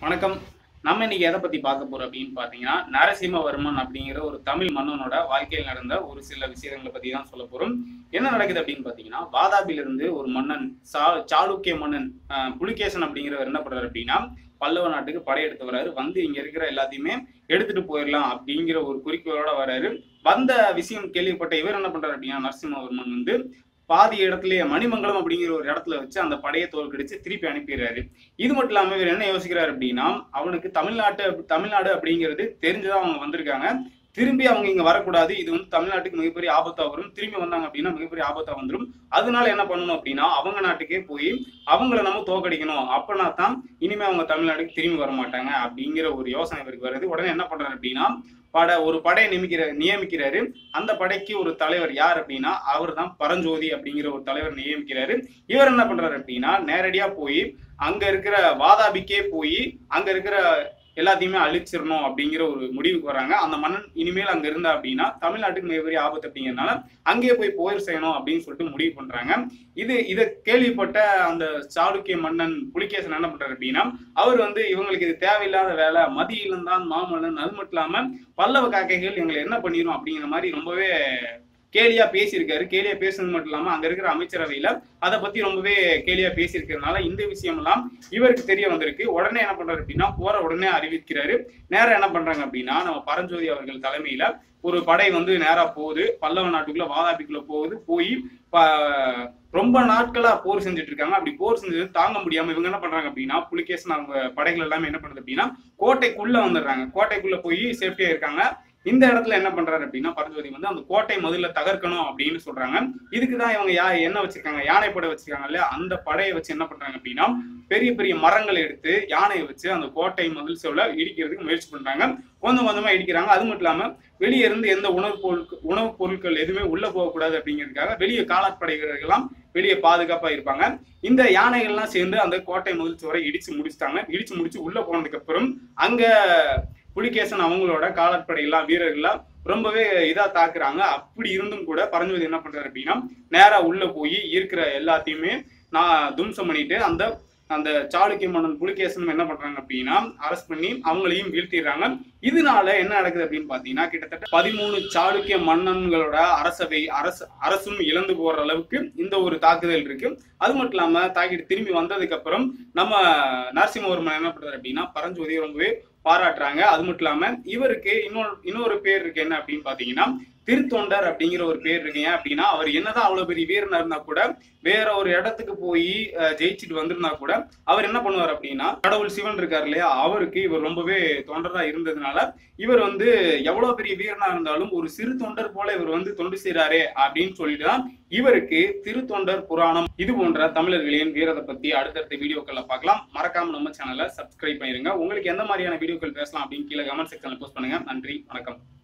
வணக்கம் நம்ம இன்னைக்கு எதை பத்தி பார்க்க போறோம் அப்படின்னு பாத்தீங்கன்னா நரசிம்மவர்மன் அப்படிங்கிற ஒரு தமிழ் மன்னனோட வாழ்க்கையில் நடந்த ஒரு சில விஷயங்களை பத்தி தான் சொல்ல போறோம் என்ன நடக்குது அப்படின்னு பாத்தீங்கன்னா வாதாபிலிருந்து ஒரு மன்னன் சா சாளுக்கிய மன்னன் அஹ், புலிகேசன் அப்படிங்கிறவர் என்ன பண்றாரு அப்படின்னா பல்லவ நாட்டுக்கு படையெடுத்து வராரு வந்து இங்க இருக்கிற எல்லாத்தையுமே எடுத்துட்டு போயிடலாம் அப்படிங்கிற ஒரு குறிக்கோளோட வராரு வந்த விஷயம் கேள்விப்பட்ட இவர் என்ன பண்றாரு அப்படின்னா நரசிம்மவர்மன் வந்து பாதி இடத்துலயே மணிமங்கலம் அப்படிங்கிற ஒரு இடத்துல வச்சு அந்த படையை தோற்கடிச்சு திருப்பி அனுப்பிடுறாரு இது மட்டும் இல்லாம இவர் என்ன யோசிக்கிறாரு அப்படின்னா அவனுக்கு தமிழ்நாட்டு தமிழ்நாடு அப்படிங்கிறது தெரிஞ்சுதான் அவங்க வந்திருக்காங்க திரும்பி அவங்க இங்க வரக்கூடாது இது வந்து தமிழ்நாட்டுக்கு மிகப்பெரிய ஆபத்தா வரும் திரும்பி வந்தாங்க அப்படின்னா மிகப்பெரிய ஆபத்தா வந்துடும் அதனால என்ன பண்ணணும் அப்படின்னா அவங்க நாட்டுக்கே போய் அவங்கள நம்ம தோக்கடிக்கணும் அப்பனா தான் இனிமே அவங்க தமிழ்நாட்டுக்கு திரும்பி வர மாட்டாங்க அப்படிங்கிற ஒரு யோசனை இவருக்கு வருது உடனே என்ன பண்றாரு அப்படின்னா பட ஒரு படையை நியமிக்கிற நியமிக்கிறாரு அந்த படைக்கு ஒரு தலைவர் யார் அப்படின்னா அவர் தான் பரஞ்சோதி அப்படிங்கிற ஒரு தலைவர் நியமிக்கிறாரு இவர் என்ன பண்றாரு அப்படின்னா நேரடியா போய் அங்க இருக்கிற வாதாபிக்கே போய் அங்க இருக்கிற எல்லாத்தையுமே அழிச்சிடணும் அப்படிங்கிற ஒரு முடிவுக்கு வராங்க அந்த மன்னன் இனிமேல் அங்க இருந்தா அப்படின்னா தமிழ்நாட்டுக்கு மிகப்பெரிய ஆபத்து அப்படிங்கிறதுனால அங்கேயே போய் போர் செய்யணும் அப்படின்னு சொல்லிட்டு முடிவு பண்றாங்க இது இதை கேள்விப்பட்ட அந்த சாளுக்கிய மன்னன் புலிகேசன் என்ன பண்றாரு அப்படின்னா அவர் வந்து இவங்களுக்கு இது தேவையில்லாத வேலை மதி இழந்தான் மாமன்னன் அது மட்டும் இல்லாம பல்லவ காக்கைகள் எங்களை என்ன பண்ணிரும் அப்படிங்கிற மாதிரி ரொம்பவே கேலியா பேசியிருக்காரு கேலியா பேசுனது மட்டும் இல்லாம அங்க இருக்கிற அமைச்சரவையில அதை பத்தி ரொம்பவே கேலியா பேசியிருக்கிறதுனால இந்த விஷயம் எல்லாம் இவருக்கு தெரிய வந்திருக்கு உடனே என்ன பண்றாரு அப்படின்னா போற உடனே அறிவிக்கிறாரு நேரா என்ன பண்றாங்க அப்படின்னா நம்ம பரஞ்சோதி அவர்கள் தலைமையில ஒரு படை வந்து நேரா போகுது பல்லவ நாட்டுக்குள்ள வாதாபிக்குள்ள போகுது போய் ப- ரொம்ப நாட்களா போர் செஞ்சுட்டு இருக்காங்க அப்படி போர் செஞ்சது தாங்க முடியாம இவங்க என்ன பண்றாங்க அப்படின்னா புலிகேசன் அவங்க படைகள் எல்லாமே என்ன பண்ணுது அப்படின்னா கோட்டைக்குள்ள வந்துடுறாங்க கோட்டைக்குள்ள போய் சேஃப்டியா இருக்காங்க இந்த இடத்துல என்ன பண்றாரு அப்படின்னா பரஞ்சோதி வந்து அந்த கோட்டை முதல்ல தகர்க்கணும் அப்படின்னு சொல்றாங்க இதுக்குதான் இவங்க யா என்ன வச்சிருக்காங்க யானை படை வச்சிருக்காங்க இல்லையா அந்த படையை வச்சு என்ன பண்றாங்க அப்படின்னா பெரிய பெரிய மரங்களை எடுத்து யானையை வச்சு அந்த கோட்டை முதல் செவல இடிக்கிறதுக்கு முயற்சி பண்றாங்க கொஞ்சம் கொஞ்சமா இடிக்கிறாங்க அது மட்டும் இல்லாம வெளியே இருந்து எந்த உணவுப் பொருட்கள் உணவுப் பொருட்கள் எதுவுமே உள்ள போகக்கூடாது அப்படிங்கிறதுக்காக வெளியே காலாட்படை வீரர்கள்லாம் வெளியே பாதுகாப்பா இருப்பாங்க இந்த யானைகள்லாம் சேர்ந்து அந்த கோட்டை முதல் சுவரை இடிச்சு முடிச்சிட்டாங்க இடிச்சு முடிச்சு உள்ள போனதுக்கு அப்புறம் அங்க புலிகேசன் அவங்களோட காலாட்படை எல்லாம் வீரர்கள்லாம் ரொம்பவே இதா தாக்குறாங்க அப்படி இருந்தும் கூட பரஞ்சோதி என்ன பண்றாரு அப்படின்னா நேரா உள்ள போய் இருக்கிற எல்லாத்தையுமே நான் தும்சம் பண்ணிட்டு அந்த அந்த சாளுக்கிய மன்னன் புலிகேசனும் என்ன பண்றாங்க அப்படின்னா அரெஸ்ட் பண்ணி அவங்களையும் வீழ்த்திடுறாங்க இதனால என்ன நடக்குது அப்படின்னு பாத்தீங்கன்னா கிட்டத்தட்ட பதிமூணு சாளுக்கிய மன்னன்களோட அரசவை அரசு அரசும் இழந்து போற அளவுக்கு இந்த ஒரு தாக்குதல் இருக்கு அது மட்டும் இல்லாம தாக்கிட்டு திரும்பி வந்ததுக்கு அப்புறம் நம்ம நரசிம்மவர்மன் என்ன பண்றாரு அப்படின்னா பரஞ்சோதியை ரொம்பவே பாராட்டுறாங்க அது மட்டும் இல்லாம இவருக்கு இன்னொரு இன்னொரு பேர் இருக்கு என்ன அப்படின்னு பாத்தீங்கன்னா திருத்தொண்டர் அப்படிங்கிற ஒரு பேர் இருக்கு ஏன் அப்படின்னா அவர் என்னதான் அவ்வளவு பெரிய வீரனா இருந்தா கூட வேற ஒரு இடத்துக்கு போய் அஹ், ஜெயிச்சுட்டு வந்திருந்தா கூட அவர் என்ன பண்ணுவார் அப்படின்னா கடவுள் சிவன் இருக்கார் இல்லையா அவருக்கு இவர் ரொம்பவே தொண்டரா இருந்ததுனால இவர் வந்து எவ்வளவு பெரிய வீரனா இருந்தாலும் ஒரு சிறு தொண்டர் போல இவர் வந்து தொண்டு செய்றாரே அப்படின்னு சொல்லிட்டு தான் இவருக்கு திருத்தொண்டர் புராணம் இது போன்ற தமிழர்களின் வீரத்தை பத்தி அடுத்தடுத்த வீடியோக்கள்ல பார்க்கலாம் மறக்காம நம்ம சேனலை சப்ஸ்கிரைப் பண்ணிருங்க உங்களுக்கு எந்த மாதிரியான வீடியோக்கள் பேசலாம் அப்படின்னு கீழே கமெண்ட் செக்ஷன்ல போஸ்ட் பண்ணுங்க நன்றி வணக்கம்